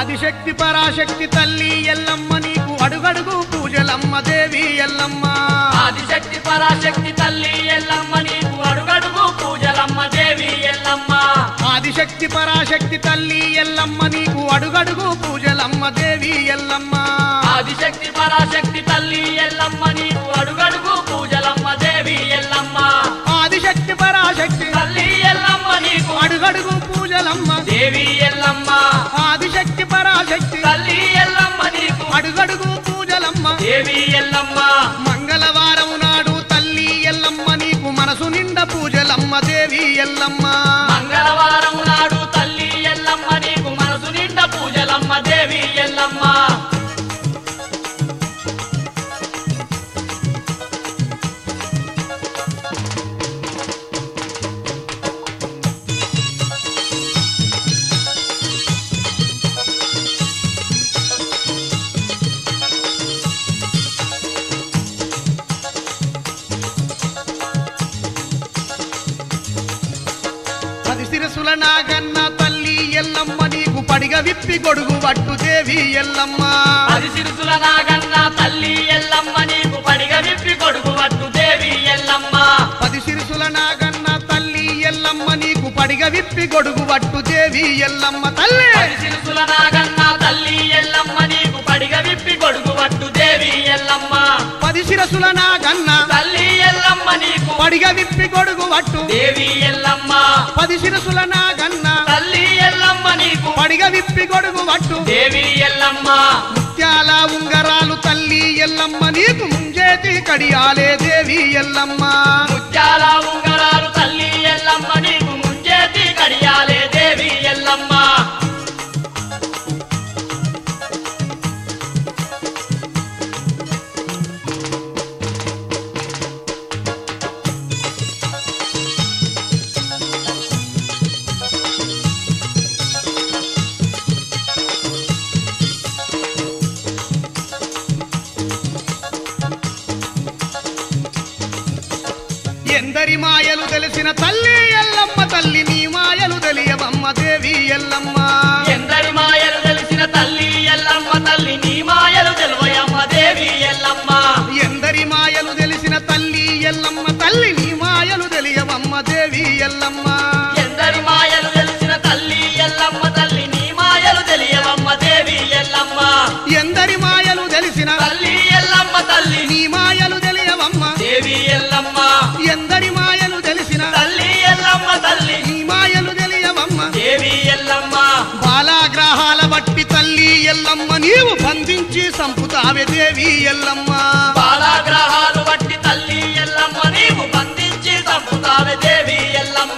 ఆదిశక్తి పరాశక్తి తల్లి ఎల్లమ్మ నీకు అడుగడుగు పూజలమ్మ దేవి ఎల్లమ్మ ఆదిశక్తి పరాశక్తి తల్లి ఎల్లమ్మ నీకు అడుగడుగు పూజలమ్మ దేవి ఎల్లమ్మ ఆదిశక్తి పరాశక్తి తల్లి ఎల్లమ్మ నీకు అడుగడుగు పూజలమ్మ దేవి ఎల్లమ్మ ఆదిశక్తి పరాశక్తి తల్లి ఎల్లమ్మ నీకు అడుగడుగు పూజలమ్మ దేవి ఎల్లమ్మ ఆదిశక్తి పరాశక్తి తల్లి ఎల్లమ్మ నీకు అడుగడుగు పూజలమ్మ దేవి ఎల్లమ్మ ఆదిశక్తి పరాశక్తి తల్లి ఎల్లమ్మ నీకు అడుగడుగు పూజలమ్మ దేవి ఎల్లమ్మ మంగళవారం నాడు తల్లి ఎల్లమ్మ నీకు మనసు నిండా పూజలమ్మ దేవి ఎల్లమ్మ మంగళవారం నాడు తల్లి ఎల్లమ్మ నీకు మనసు నిండా పూజలమ్మ దేవి ఎల్లమ్మ పది శిరసుల నాగన్న తల్లి ఎల్లమ్మ నీకు పడిగ విప్పి గొడుగు పట్టు దేవి ఎల్లమ్మ పది సిరుసుల నాగన్న తల్లి ఎల్లమ్మ నీకు పడిగ విప్పి కొడుకు వట్టు దేవి ఎల్లమ్మ పది శిరసుల నాగన్న తల్లి ఎల్లమ్మ నీకు పడిగ విప్పి గొడుగు పట్టు దేవి ఎల్లమ్మ తల్లి పది సిరుసుల నాగన్న తల్లి ఎల్లమ్మ నీకు పడిగ విప్పి కొడుకు వట్టు దేవి ఎల్లమ్మ పది శిరసుల నాగన్న తల్లి ఎల్లమ్మ నీకు పడిగ విప్పి గొడుగు పట్టు దేవి ఎల్లమ్మ పది శిరసుల నాగన్న తల్లి ఎల్లమ్మ నీకు పడిగ విప్పి గొడుగు పట్టు దేవి ఎల్లమ్మ ముత్యాల ఉంగరాలు తల్లి ఎల్లమ్మ నీకు ముంజేతి కడియాలే దేవి ఎల్లమ్మ ముత్యాల ఉంగరాలు తల్లి ఎల్లమ్మ నీకు ముంజేతి కడియాలే దేవి ఎల్లమ్మ ఎందరి మాయలు తెలిసిన తల్లి ఎల్లమ్మ తల్లి నీ మాయలు తెలియవమ్మ దేవి ఎల్లమ్మ ఎందరి మాయలు తెలిసిన తల్లి ఎల్లమ్మ తల్లి నీ మాయలు తెలువయమ్మ దేవి ఎల్లమ్మ ఎందరి మాయలు తెలిసిన తల్లి ఎల్లమ్మ తల్లి నీ మాయలు తెలియవమ్మ దేవి ఎల్లమ్మ ఎందరి మాయలు తెలిసిన తల్లి ఎల్లమ్మ తల్లి నీ మాయలు తెలియవమ్మ దేవి ఎల్లమ్మ ఎందరి మాయలు తెలిసిన తల్లి ఎల్లమ్మ తల్లి నీ మాయలు తెలియవమ్మ దేవి ఎల్లమ్మ ఎందరి మాయలు తెలిసిన తల్లి ఎల్లమ్మ తల్లి నీ మాయలు తెలియవమ్మ దేవి ఎల్లమ్మ బాలాగ్రహాల బట్టి తల్లి ఎల్లమ్మ నీవు బంధించి సంపుతావే దేవి ఎల్లమ్మ బాలాగ్రహాలు బట్టి తల్లి ఎల్లమ్మ నీవు బంధించి చంపుతావే దేవి ఎల్లమ్మ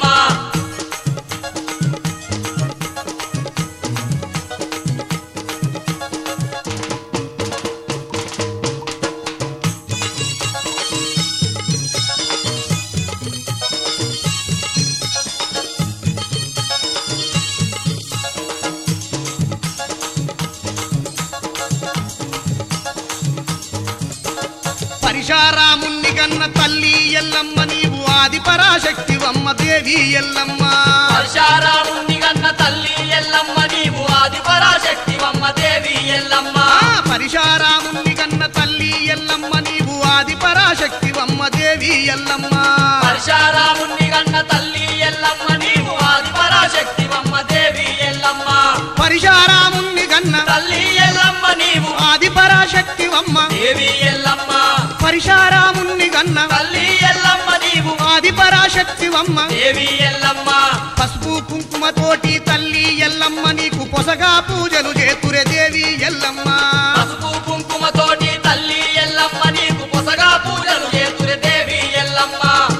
పరిశారాముణ్ణి కన్న తల్లి ఎల్లమ్మ నీవు ఆది పరాశక్తివమ్మ దేవి ఎల్లమ్మ పరశారాముని గన్న తల్లి ఎల్లమ్మ నీవు ఆది పరాశక్తివమ్మ దేవి ఎల్లమ్మ ఆ పరిశారాముణ్ణి కన్న తల్లి ఎల్లమ్మ నీవు ఆది పరాశక్తివమ్మ దేవి ఎల్లమ్మ పరశారాముని గన్న తల్లి ఎల్లమ్మ నీవు ఆది పరాశక్తివమ్మ దేవి ఎల్లమ్మ పరిశారాముణ్ణి కన్న తల్లి ఎల్లమ్మ నీవు ఆది పరాశక్తివమ్మ దేవి ఎల్లమ్మ పరిశారాముణ్ణి కన్న తల్లి ఎల్లమ్మ నీవు ఆది పరాశక్తివమ్మ దేవి ఎల్లమ్మ పసుపు కుంకుమతోటి తల్లి ఎల్లమ్మ నీకు పొసగా పూజలు చేతురే దేవి ఎల్లమ్మ పసుపు కుంకుమతోటి తల్లి ఎల్లమ్మ నీకు పొసగా పూజలు చేతురే దేవి ఎల్లమ్మ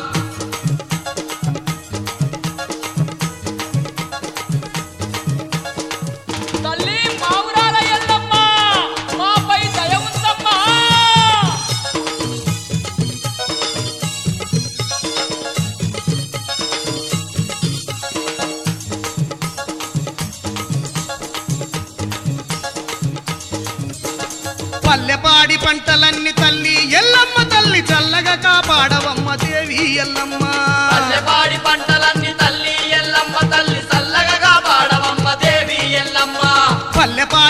తల్లి పావురాల ఎల్లమ్మ మాపై దయ ఉందమ్మా పల్లెపాడి పంటలన్నీ తల్లి ఎల్లమ్మ తల్లి చల్లగా కాపాడవమ్మ దేవి ఎల్లమ్మ పల్లెపాడి పంటలన్నీ తల్లి ఎల్లమ్మ తల్లి చల్లగా కాపాడవమ్మ దేవి ఎల్లమ్మ పల్లెపాడి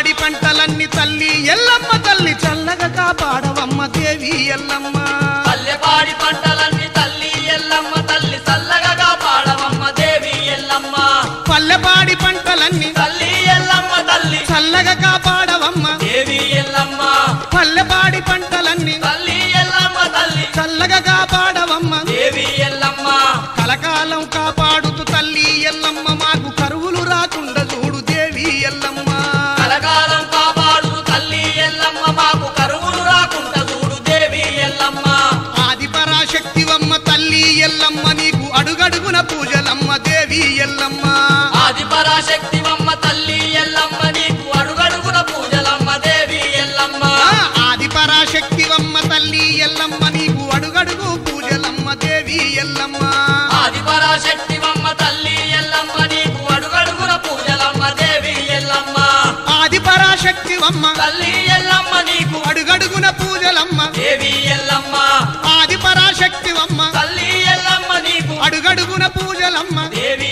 కాపాడవమ్మ దేవి ఎల్లమ్మ పల్లెపాడి పంటలన్నీ తల్లి ఎల్లమ్మ తల్లి చల్లగా కాపాడవమ్మ దేవి ఎల్లమ్మ పల్లెపాడి పంటలన్నీ తల్లి ఎల్లమ్మ తల్లి చల్లగా కాపాడవమ్మ దేవి ఎల్లమ్మ పల్లెపాడి పంటలన్నీ తల్లి ఎల్లమ్మ తల్లి చల్లగా కాపాడవమ్మ దేవి ఎల్లమ్మ కలకాలం కాపాడుతూ తల్లి ఎల్లమ్మ మాకు కరువులు రాకుండా చూడు దేవి ఎల్లమ్మ కలకాలం కాపాడు తల్లి ఎల్లమ్మ మాకు కరువులు రాకుండా చూడు దేవి ఎల్లమ్మ ఆది పరాశక్తివమ్మ తల్లి ఎల్లమ్మ నీకు అడుగడుగున పూజలమ్మ దేవి ఎల్లమ్మ ఆది పరాశక్తివమ్మ తల్లి ఎల్లమ్మ నీకు అడుగడుగున పూజలమ్మ దేవి ఎల్లమ్మ ఆ, ఆది పరాశక్తివమ్మ తల్లి ఎల్లమ్మ నీకు అడుగడుగు పూజలమ్మ దేవి ఎల్లమ్మ ఆది పరాశక్తివమ్మ తల్లి ఎల్లమ్మ నీకు అడుగడుగున పూజలమ్మ దేవి ఎల్లమ్మ ఆది పరాశక్తివమ్మ తల్లి ఎల్లమ్మ నీకు అడుగడుగున పూజలమ్మ దేవి ఎల్లమ్మ ఆది పరాశక్తివమ్మ తల్లి ఎల్లమ్మ నీకు అడుగడుగున పూజలమ్మ దేవి